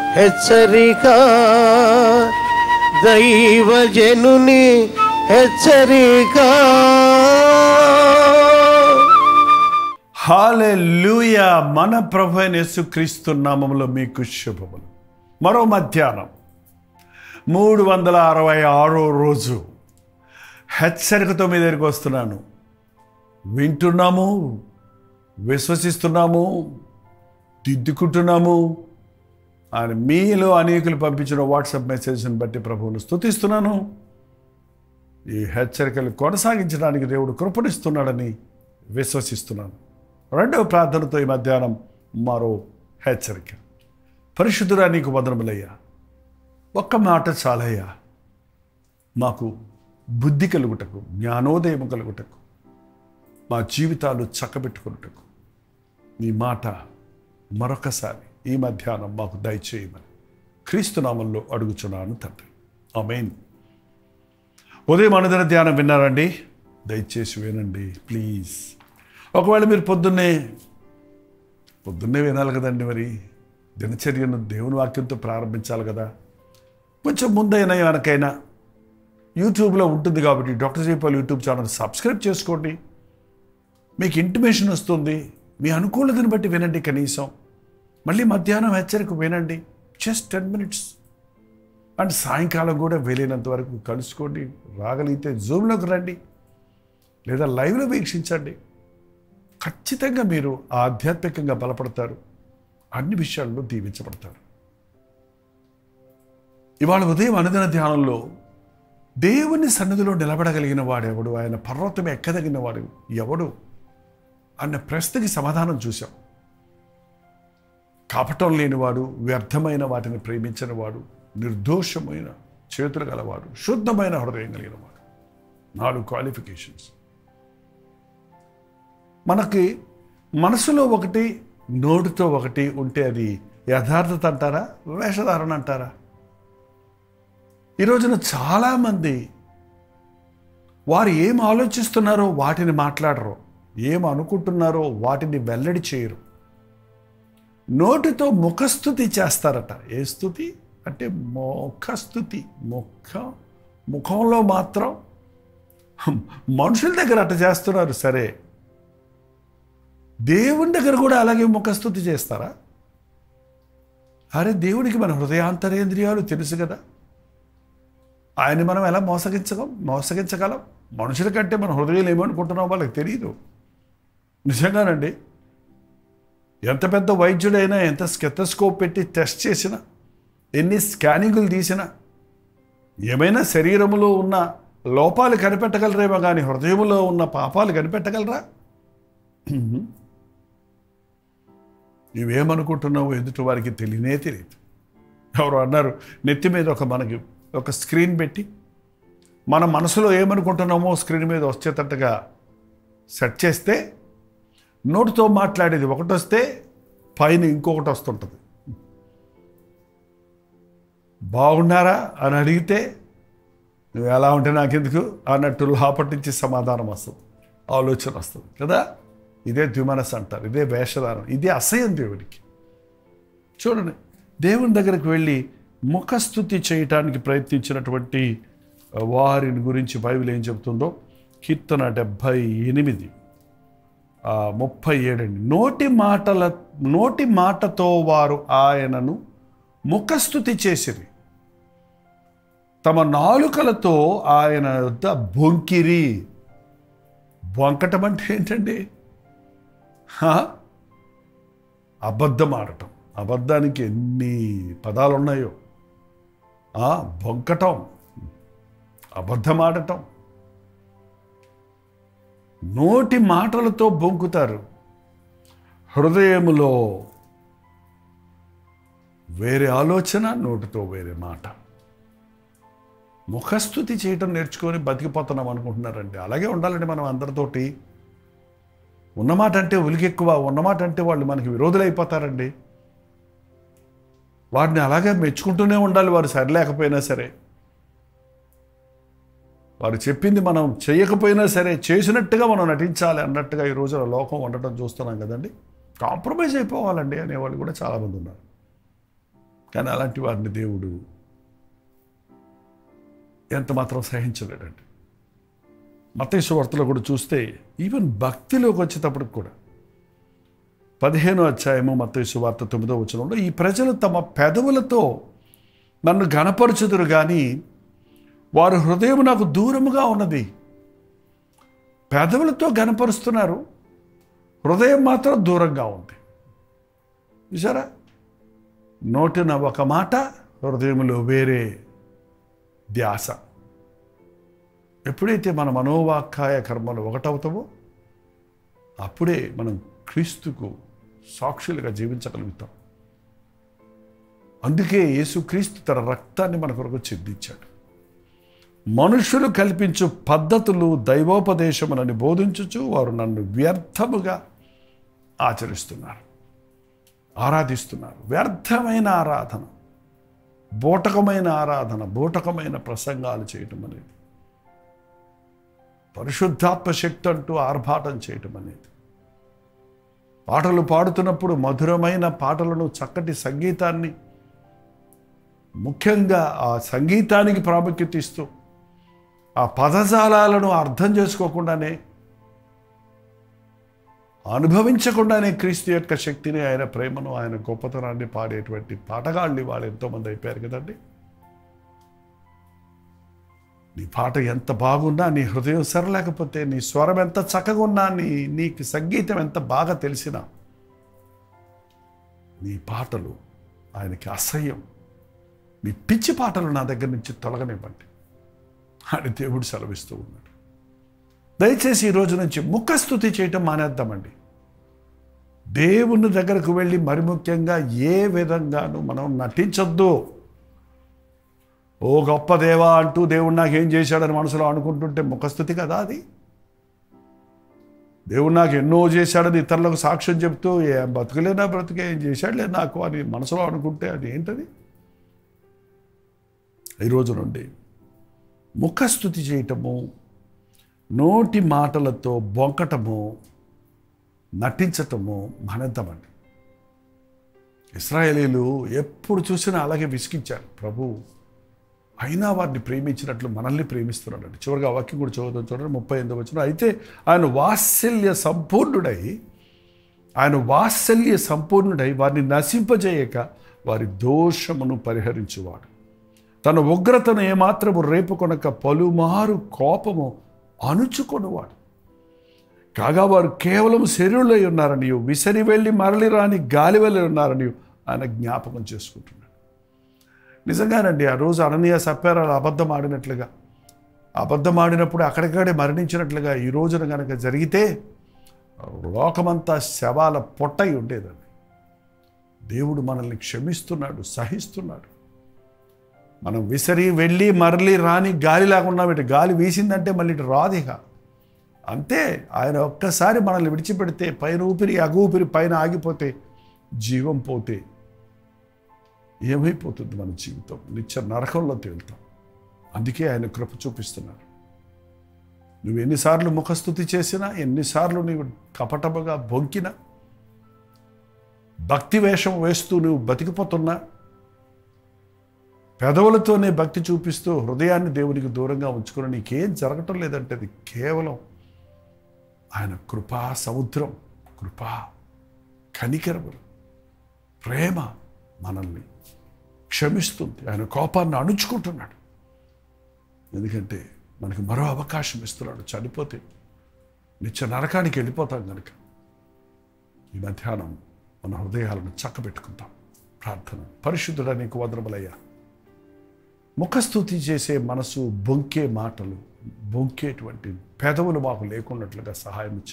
హెచ్చరిక దైవజనుని హెచ్చరిక హాలెలూయా మన ప్రభు అయిన యేసుక్రీస్తు నామములో మీకు శుభములు మరో మధ్యాహ్నం మూడు వందల అరవై ఆరో రోజు హెచ్చరికతో మీ దగ్గరికి వస్తున్నాను వింటున్నాము విశ్వసిస్తున్నాము దిద్దుకుంటున్నాము అని మీలో అనేకులు పంపించిన వాట్సాప్ మెసేజ్ని బట్టి ప్రభువును స్తుతిస్తున్నాను ఈ హెచ్చరికలు కొనసాగించడానికి దేవుడు కృపణిస్తున్నాడని విశ్వసిస్తున్నాను రెండవ ప్రార్థనతో ఈ మధ్యాహ్నం మరో హెచ్చరిక పరిశుద్ధురా నీకు వందనములయ్యా ఒక్క మాట చాలయ్యా మాకు బుద్ధి కలుగుటకు జ్ఞానోదయం కలుగుటకు మా జీవితాలు చక్కబెట్టుకున్నటకు నీ మాట మరొకసారి ఈ మధ్యాహ్నం మాకు దయచేయమని క్రీస్తునామంలో అడుగుచున్నాను తండ్రి ఆమెన్ ఉదయం అనుదిన ధ్యానం విన్నారండి దయచేసి వినండి ప్లీజ్ ఒకవేళ మీరు పొద్దున్నే పొద్దున్నే వినాలి కదండి మరి దినచర్యను దేవుని వాక్యంతో ప్రారంభించాలి కదా కొంచెం ముందైనా వెనకైనా యూట్యూబ్లో ఉంటుంది కాబట్టి doctor Jaipal YouTube channel subscribe చేసుకోండి మీకు ఇంటిమేషన్ వస్తుంది మీ అనుకూలతను బట్టి వినండి కనీసం మళ్ళీ మధ్యాహ్నం హెచ్చరిక వినండి జస్ట్ టెన్ మినిట్స్ అండ్ సాయంకాలం కూడా వెళ్ళినంత వరకు కలుసుకోండి రాగలిగితే జూమ్లోకి రండి లేదా లైవ్లో వీక్షించండి ఖచ్చితంగా మీరు ఆధ్యాత్మికంగా బలపడతారు అన్ని విషయాల్లో దీవించబడతారు ఇవాళ ఉదయం అనుదిన ధ్యానంలో దేవుని సన్నిధిలో నిలబడగలిగిన వాడెవడు ఆయన పర్వతం ఎక్కదగిన వాడు ఎవడు అన్న ప్రశ్నకి సమాధానం చూశాం కాపటం లేనివాడు వ్యర్థమైన వాటిని ప్రేమించిన వాడు నిర్దోషమైన చేతులు గలవాడు శుద్ధమైన హృదయం కలిగిన వాడు నాలుగు క్వాలిఫికేషన్స్ మనకి మనసులో ఒకటి నోటితో ఒకటి ఉంటే అది యథార్థత అంటారా వేషధారణ అంటారా ఈ రోజున చాలామంది వారు ఏం ఆలోచిస్తున్నారో వాటిని మాట్లాడరు ఏం అనుకుంటున్నారో వాటిని వెల్లడి చేయరు నోటితో ముఖస్థుతి చేస్తారట ఏ స్థుతి అంటే ముఖస్థుతి ముఖ ముఖంలో మాత్రం మనుషుల దగ్గర అట్ట చేస్తున్నారు సరే దేవుని దగ్గర కూడా అలాగే ముఖస్థుతి చేస్తారా అరే దేవుడికి మన హృదయాంతరేంద్రియాలు తెలుసు కదా ఆయన మనం ఎలా మోసగించగం మోసగించగలం మనుషుల కంటే మన హృదయాలు ఏమనుకుంటున్నామో వాళ్ళకి తెలియదు నిజంగానండి ఎంత పెద్ద వైద్యుడైనా ఎంత స్కెతస్కోప్ పెట్టి టెస్ట్ చేసినా ఎన్ని స్కానింగులు తీసినా ఏమైనా శరీరములో ఉన్న లోపాలు కనిపెట్టగలరేమో కానీ హృదయంలో ఉన్న పాపాలు కనిపెట్టగలరా నువ్వేమనుకుంటున్నావు ఎదుటి వారికి తెలియనే తెలియదు ఎవరు అన్నారు నెత్తి మీద ఒక మనకి ఒక స్క్రీన్ పెట్టి మన మనసులో ఏమనుకుంటున్నామో స్క్రీన్ మీద వచ్చేటట్టుగా సెట్ చేస్తే నోటితో మాట్లాడేది ఒకటి వస్తే పైన ఇంకొకటి వస్తుంటుంది బాగున్నారా అని అడిగితే నువ్వు ఎలా ఉంటే నాకెందుకు అన్నట్టు లోపటి నుంచి సమాధానం వస్తుంది ఆలోచన వస్తుంది కదా ఇదే ద్విమనస్ అంటారు ఇదే వేషధారం ఇదే అసహ్యం దేవుడికి చూడండి దేవుని దగ్గరికి వెళ్ళి ముఖస్థుతి చేయటానికి ప్రయత్నించినటువంటి వారిని గురించి బైబిల్ ఏం చెబుతుందో కీర్తన డెబ్భై ఎనిమిది ఆ, ముప్పై ఏడండి నోటి మాటల నోటి మాటతో వారు ఆయనను ముఖస్థుతి చేసిరి తమ నాలుకలతో ఆయన వద్ద బొంకిరి బొంకటం అంటే ఏంటండి హా? అబద్ధం ఆడటం అబద్ధానికి ఎన్ని పదాలు ఉన్నాయో ఆ, బొంకటం అబద్ధం ఆడటం నోటి మాటలతో బొంకుతారు హృదయములో వేరే ఆలోచన నోటితో వేరే మాట ముఖస్థుతి చేయటం నేర్చుకొని బతికిపోతున్నాం అనుకుంటున్నారండి అలాగే ఉండాలండి మనం అందరితోటి ఉన్నమాట అంటే ఉలికెక్కువ ఉన్నమాట అంటే వాళ్ళు మనకి విరోధులైపోతారండి వాడిని అలాగే మెచ్చుకుంటూనే ఉండాలి వారు సరిలేకపోయినా సరే వారు చెప్పింది మనం చేయకపోయినా సరే చేసినట్టుగా మనం నటించాలి అన్నట్టుగా ఈ రోజున లోకం ఉండటం చూస్తున్నాం కదండి కాంప్రమైజ్ అయిపోవాలండి అనేవాళ్ళు కూడా చాలామంది ఉన్నారు కానీ అలాంటి వారిని దేవుడు ఎంత మాత్రం సహించలేడండి మతేశ్వ వార్తలో కూడా చూస్తే ఈవెన్ భక్తిలోకి వచ్చేటప్పటికి కూడా పదిహేనో అధ్యాయము మతేశ్వ వార్త తొమ్మిదో వచనంలో ఈ ప్రజలు తమ పెదవులతో నన్ను గణపరచుదురు కానీ వారి హృదయం నాకు దూరముగా ఉన్నది పెదవులతో గణపరుస్తున్నారు హృదయం మాత్రం దూరంగా ఉంది చూసారా నోటిన ఒక మాట హృదయంలో వేరే ధ్యాస ఎప్పుడైతే మన మనోవాక్కాయ కర్మలు ఒకటవుతామో అప్పుడే మనం క్రీస్తుకు సాక్షులుగా జీవించగలుగుతాం అందుకే యేసుక్రీస్తు తన రక్తాన్ని మన కొరకు చెందించాడు మనుషులు కల్పించు పద్ధతులు దైవోపదేశములని బోధించుచు వారు నన్ను వ్యర్థముగా ఆచరిస్తున్నారు ఆరాధిస్తున్నారు వ్యర్థమైన ఆరాధన బోటకమైన ఆరాధన బోటకమైన ప్రసంగాలు చేయటం అనేది పరిశుద్ధాత్మ శక్తి అంటూ ఆర్భాటం చేయటం అనేది పాటలు పాడుతున్నప్పుడు మధురమైన పాటలను చక్కటి సంగీతాన్ని ముఖ్యంగా ఆ సంగీతానికి ప్రాముఖ్యత ఇస్తూ ఆ పదజాలాలను అర్థం చేసుకోకుండానే అనుభవించకుండానే క్రీస్తు యొక్క శక్తిని ఆయన ప్రేమను ఆయన గొప్పతనాన్ని పాడేటువంటి పాటగాళ్ళు వాళ్ళు ఎంతోమంది అయిపోయారు కదండి నీ పాట ఎంత బాగున్నా నీ హృదయం సరలేకపోతే నీ స్వరం ఎంత చక్కగా ఉన్నా నీ నీకు సంగీతం ఎంత బాగా తెలిసినా నీ పాటలు ఆయనకి అసహ్యం మీ పిచ్చి పాటలు నా దగ్గర నుంచి తొలగనివ్వండి అని దేవుడు సెలవిస్తూ ఉన్నాడు దయచేసి ఈ రోజు నుంచి ముఖస్థుతి చేయటం మానేద్దామండి దేవుని దగ్గరకు వెళ్ళి మరి ముఖ్యంగా ఏ విధంగానూ మనం నటించొద్దు ఓ గొప్ప దేవా అంటూ దేవుడు నాకు ఏం చేశాడని మనసులో అనుకుంటుంటే ముఖస్థుతి కదా అది దేవుడు నాకు ఎన్నో చేశాడని ఇతరులకు సాక్ష్యం చెప్తూ ఏ బతుకులేనా బ్రతుకే ఏం చేశాడులే నాకు అని మనసులో అనుకుంటే అది ఏంటది ఈ రోజు నుండి ముఖస్థుతి చేయటము నోటి మాటలతో బొంకటము నటించటము మానేద్దామండి ఇస్రాయేలీలు ఎప్పుడు చూసినా అలాగే విసిగించారు ప్రభు అయినా వారిని ప్రేమించినట్లు మనల్ని ప్రేమిస్తున్నాడండి చివరిగా ఆ వాక్యం కూడా చదువుతాం చూడండి ముప్పై ఎనిమిది వచ్చిన అయితే ఆయన వాత్సల్య సంపూర్ణుడై ఆయన వాత్సల్య సంపూర్ణుడై వారిని నశింపజేయక వారి దోషమును పరిహరించువాడు తన ఉగ్రతను ఏమాత్రము రేపుకొనక పలుమారు కోపము అణుచుకొనువాడు కాగా వారు కేవలం శరీరులై ఉన్నారని విసరి వెళ్ళి మరలి రాని గాలి వెళ్ళి ఉన్నారని ఆయన జ్ఞాపకం చేసుకుంటున్నాడు నిజంగానండి ఆ రోజు అననీయ సప్పారాలు అబద్ధం ఆడినట్లుగా అబద్ధం ఆడినప్పుడు అక్కడికక్కడే మరణించినట్లుగా ఈ రోజున కనుక జరిగితే లోకమంతా శవాల పొట్టయి ఉండేదండి దేవుడు మనల్ని క్షమిస్తున్నాడు సహిస్తున్నాడు మనం విసరి వెళ్ళి మరలి రాని గాలి లేకుండా ఇటు గాలి వీసిందంటే మళ్ళీ ఇటు రాదు ఇక అంతే ఆయన ఒక్కసారి మనల్ని విడిచిపెడితే పైన ఊపిరి అగు ఊపిరి పైన ఆగిపోతే జీవం పోతే ఏమైపోతుంది మన జీవితం నిత్య నరకంలో తేలుతాం అందుకే ఆయన కృప చూపిస్తున్నారు నువ్వు ఎన్నిసార్లు ముఖస్థుతి చేసినా ఎన్నిసార్లు నీవు కపటముగా బొంకినా భక్తి వేషం వేస్తూ నువ్వు బతికిపోతున్నా పెదవులతోనే భక్తి చూపిస్తూ హృదయాన్ని దేవునికి దూరంగా ఉంచుకుని నీకేం జరగటం లేదంటే అది కేవలం ఆయన కృపా సముద్రం కృపా కనికరములు ప్రేమ మనల్ని క్షమిస్తుంది ఆయన కోపాన్ని అణుచుకుంటున్నాడు ఎందుకంటే మనకి మరో అవకాశం ఇస్తున్నాడు చనిపోతే నిత్య నరకానికి వెళ్ళిపోతాం కనుక ఈ మధ్యాహ్నం మన హృదయాలను చక్కబెట్టుకుందాం ప్రార్థన పరిశుద్ధుడ నీకు వదనములయ్యా ముఖస్థుతి చేసే మనసు బొంకే మాటలు బొంకేటువంటి పెదవులు మాకు లేకున్నట్లుగా సహాయం ఇచ్చి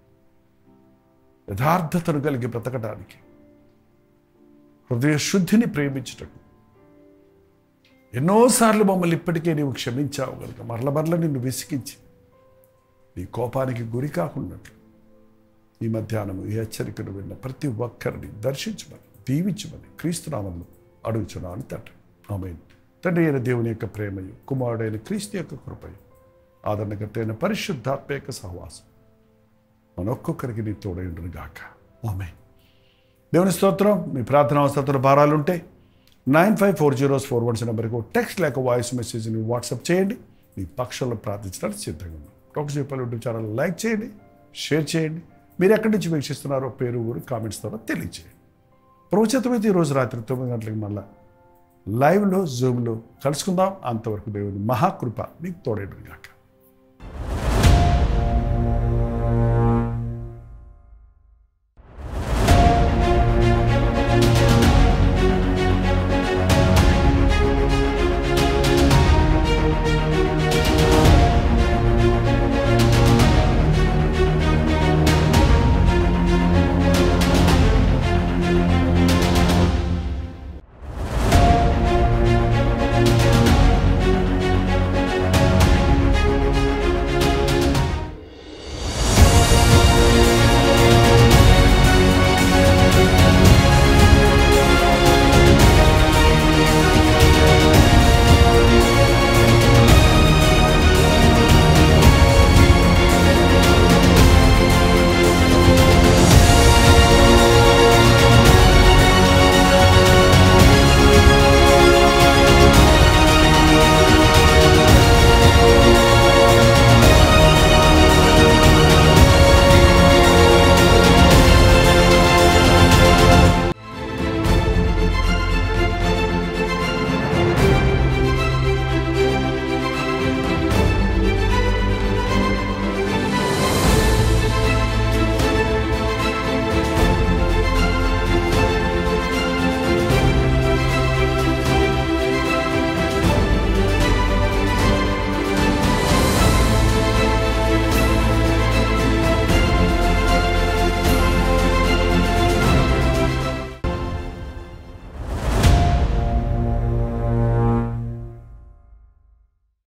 యథార్థతను కలిగి బ్రతకడానికి హృదయ శుద్ధిని ప్రేమించటకు ఎన్నోసార్లు మమ్మల్ని ఇప్పటికే నీవు క్షమించావు కనుక మరల మరల నిన్ను విసిగించి నీ కోపానికి గురి కాకున్నట్లు ఈ మధ్యాహ్నం ఈ హెచ్చరికను విన్న ప్రతి ఒక్కరిని దర్శించమని దీవించమని క్రీస్తునామంలో అడుగుచున్నాను తండ్రి ఆమె తండ్రి అయిన దేవుని యొక్క ప్రేమయు కుమారుడైన క్రీస్తు యొక్క కృపయు ఆదరణకర్త అయిన పరిశుద్ధాత్మ యొక్క సహవాసం మన ఒక్కొక్కరికి నీ తోడైండును గాక ఆమె దేవుని స్తోత్రం మీ ప్రార్థన స్తోత్ర భారాలుంటే nine five four zeros four ones నెంబర్కి టెక్స్ట్ లేక వాయిస్ మెసేజ్ని వాట్సాప్ చేయండి మీ పక్షంలో ప్రార్థించడానికి సిద్ధంగా ఉన్నాం డాక్టర్ చెప్పాలి యూట్యూబ్ ఛానల్ లైక్ చేయండి షేర్ చేయండి మీరు ఎక్కడి నుంచి వీక్షిస్తున్నారో పేరు ఊరు కామెంట్స్ ద్వారా తెలియచేయండి ప్రోచితమైతే ఈరోజు రాత్రి తొమ్మిది గంటలకు మళ్ళా లైవ్లో జూమ్లో కలుసుకుందాం అంతవరకు దేవుని మహాకృప మీకు తోడేడు గాక